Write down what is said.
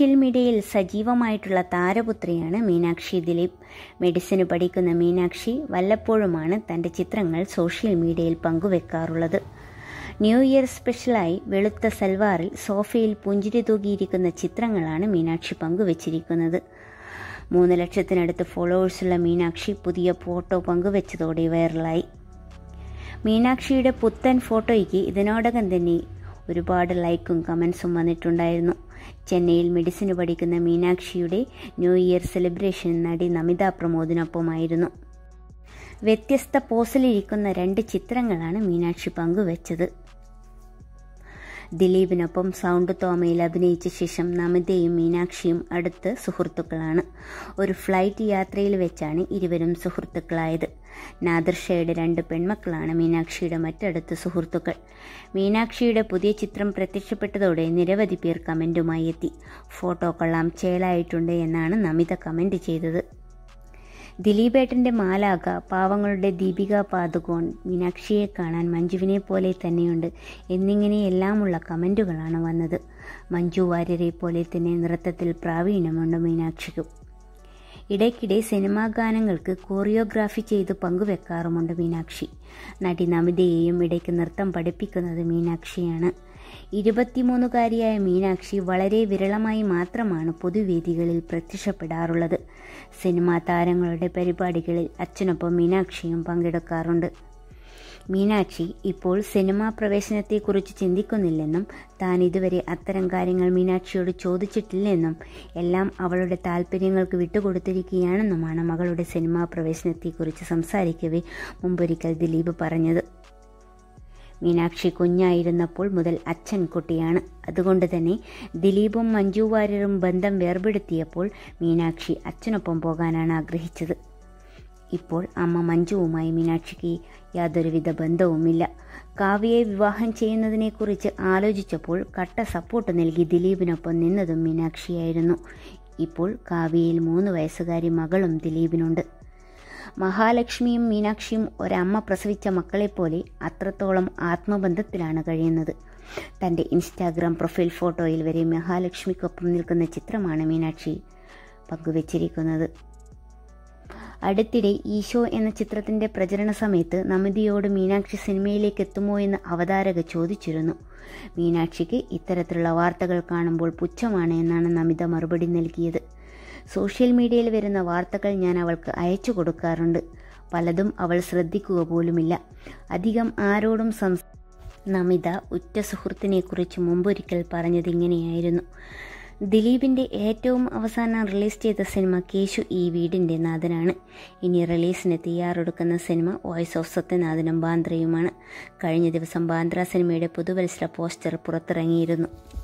social മീഡിയയിൽ സജീവമായിട്ടുള്ള താരപുത്രിയാണ് മീനാക്ഷി ദിലീപ് മെഡിസിന് പഠിക്കുന്ന മീനാക്ഷി വല്ലപ്പോഴുമാണ് തൻ്റെ ചിത്രങ്ങൾ സോഷ്യൽ മീഡിയയിൽ പങ്കുവെക്കാറുള്ളത് ന്യൂ ഇയർ സ്പെഷ്യലായി വെളുത്ത സൽവാറിൽ സോഫയിൽ പുഞ്ചിരി തൂകിയിരിക്കുന്ന ചിത്രങ്ങളാണ് മീനാക്ഷി പങ്കുവച്ചിരിക്കുന്നത് മൂന്ന് ലക്ഷത്തിനടുത്ത് ഫോളോവേഴ്സുള്ള മീനാക്ഷി പുതിയ ഫോട്ടോ പങ്കുവച്ചതോടെ വൈറലായി മീനാക്ഷിയുടെ പുത്തൻ ഫോട്ടോയ്ക്ക് ഇതിനോടകം തന്നെ ഒരുപാട് ലൈക്കും കമൻസും വന്നിട്ടുണ്ടായിരുന്നു ചെന്നൈയിൽ മെഡിസിന് പഠിക്കുന്ന മീനാക്ഷിയുടെ ന്യൂ ഇയർ സെലിബ്രേഷൻ നടി നമിത പ്രമോദിനൊപ്പമായിരുന്നു വ്യത്യസ്ത പോസിലിരിക്കുന്ന രണ്ട് ചിത്രങ്ങളാണ് മീനാക്ഷി പങ്കുവച്ചത് ദിലീപിനൊപ്പം സൗണ്ട് തോമയിൽ അഭിനയിച്ച ശേഷം നമിതയും മീനാക്ഷിയും അടുത്ത സുഹൃത്തുക്കളാണ് ഒരു ഫ്ലൈറ്റ് യാത്രയിൽ വെച്ചാണ് ഇരുവരും സുഹൃത്തുക്കളായത് നാദർഷയുടെ രണ്ട് പെൺമക്കളാണ് മീനാക്ഷിയുടെ മറ്റടുത്ത സുഹൃത്തുക്കൾ മീനാക്ഷിയുടെ പുതിയ ചിത്രം പ്രത്യക്ഷപ്പെട്ടതോടെ നിരവധി പേർ കമൻറ്റുമായി എത്തി ഫോട്ടോ കൊള്ളാം ചേലായിട്ടുണ്ട് എന്നാണ് നമിത കമൻറ്റ് ചെയ്തത് ദിലീപേട്ടൻ്റെ മാലാക പാവങ്ങളുടെ ദീപിക പാതുകോൺ മീനാക്ഷിയെ കാണാൻ മഞ്ജുവിനെ പോലെ തന്നെയുണ്ട് എന്നിങ്ങനെയെല്ലാമുള്ള കമൻറ്റുകളാണ് വന്നത് മഞ്ജു വാര്യരെ പോലെ തന്നെ നൃത്തത്തിൽ പ്രാവീണ്യമുണ്ട് മീനാക്ഷിക്കും ഇടയ്ക്കിടെ സിനിമാ ഗാനങ്ങൾക്ക് കോറിയോഗ്രാഫി ചെയ്ത് പങ്കുവെക്കാറുമുണ്ട് മീനാക്ഷി നടി നമിതയെയും ഇടയ്ക്ക് നൃത്തം പഠിപ്പിക്കുന്നത് മീനാക്ഷിയാണ് ഇരുപത്തിമൂന്നുകാരിയായ മീനാക്ഷി വളരെ വിരളമായി മാത്രമാണ് പൊതുവേദികളിൽ പ്രത്യക്ഷപ്പെടാറുള്ളത് സിനിമാ താരങ്ങളുടെ പരിപാടികളിൽ അച്ഛനൊപ്പം മീനാക്ഷിയും പങ്കെടുക്കാറുണ്ട് മീനാക്ഷി ഇപ്പോൾ സിനിമാ പ്രവേശനത്തെക്കുറിച്ച് ചിന്തിക്കുന്നില്ലെന്നും താൻ ഇതുവരെ അത്തരം കാര്യങ്ങൾ മീനാക്ഷിയോട് ചോദിച്ചിട്ടില്ലെന്നും എല്ലാം അവളുടെ താല്പര്യങ്ങൾക്ക് വിട്ടുകൊടുത്തിരിക്കുകയാണെന്നുമാണ് മകളുടെ സിനിമാ പ്രവേശനത്തെക്കുറിച്ച് സംസാരിക്കവേ മുമ്പൊരിക്കൽ ദിലീപ് പറഞ്ഞത് മീനാക്ഷി കുഞ്ഞായിരുന്നപ്പോൾ മുതൽ അച്ഛൻ കുട്ടിയാണ് അതുകൊണ്ട് തന്നെ ദിലീപും മഞ്ജു വാര്യരും ബന്ധം വേർപെടുത്തിയപ്പോൾ മീനാക്ഷി അച്ഛനൊപ്പം പോകാനാണ് ആഗ്രഹിച്ചത് ഇപ്പോൾ അമ്മ മഞ്ജുവുമായി മീനാക്ഷിക്ക് യാതൊരുവിധ ബന്ധവുമില്ല കാവ്യയെ വിവാഹം ചെയ്യുന്നതിനെക്കുറിച്ച് ആലോചിച്ചപ്പോൾ കട്ട സപ്പോർട്ട് നൽകി ദിലീപിനൊപ്പം നിന്നതും മീനാക്ഷിയായിരുന്നു ഇപ്പോൾ കാവ്യയിൽ മൂന്ന് വയസ്സുകാരി മകളും ദിലീപിനുണ്ട് മഹാലക്ഷ്മിയും മീനാക്ഷിയും ഒരമ്മ പ്രസവിച്ച മക്കളെപ്പോലെ അത്രത്തോളം ആത്മബന്ധത്തിലാണ് കഴിയുന്നത് തൻ്റെ ഇൻസ്റ്റാഗ്രാം പ്രൊഫൈൽ ഫോട്ടോയിൽ വരെ മഹാലക്ഷ്മിക്കൊപ്പം നിൽക്കുന്ന ചിത്രമാണ് മീനാക്ഷി പങ്കുവച്ചിരിക്കുന്നത് അടുത്തിടെ ഈശോ എന്ന ചിത്രത്തിന്റെ പ്രചരണ സമയത്ത് നമിതയോട് മീനാക്ഷി സിനിമയിലേക്ക് എത്തുമോ എന്ന് അവതാരക ചോദിച്ചിരുന്നു മീനാക്ഷിക്ക് ഇത്തരത്തിലുള്ള വാർത്തകൾ കാണുമ്പോൾ പുച്ഛമാണ് എന്നാണ് നമിത മറുപടി നൽകിയത് സോഷ്യൽ മീഡിയയിൽ വരുന്ന വാർത്തകൾ ഞാൻ അവൾക്ക് അയച്ചു കൊടുക്കാറുണ്ട് പലതും അവൾ ശ്രദ്ധിക്കുക പോലുമില്ല അധികം ആരോടും സംസ് നമിത ഉറ്റ സുഹൃത്തിനെക്കുറിച്ച് മുമ്പൊരിക്കൽ പറഞ്ഞത് ഇങ്ങനെയായിരുന്നു ദിലീപിൻ്റെ ഏറ്റവും അവസാനം റിലീസ് ചെയ്ത സിനിമ കേശു ഈ വീടിൻ്റെ നാഥനാണ് ഇനി റിലീസിന് തയ്യാറെടുക്കുന്ന സിനിമ വോയിസ് ഓഫ് സത്യനാഥനും ബാന്ദ്രയുമാണ് കഴിഞ്ഞ ദിവസം ബാന്ദ്ര സിനിമയുടെ പുതുവത്സര പോസ്റ്റർ പുറത്തിറങ്ങിയിരുന്നു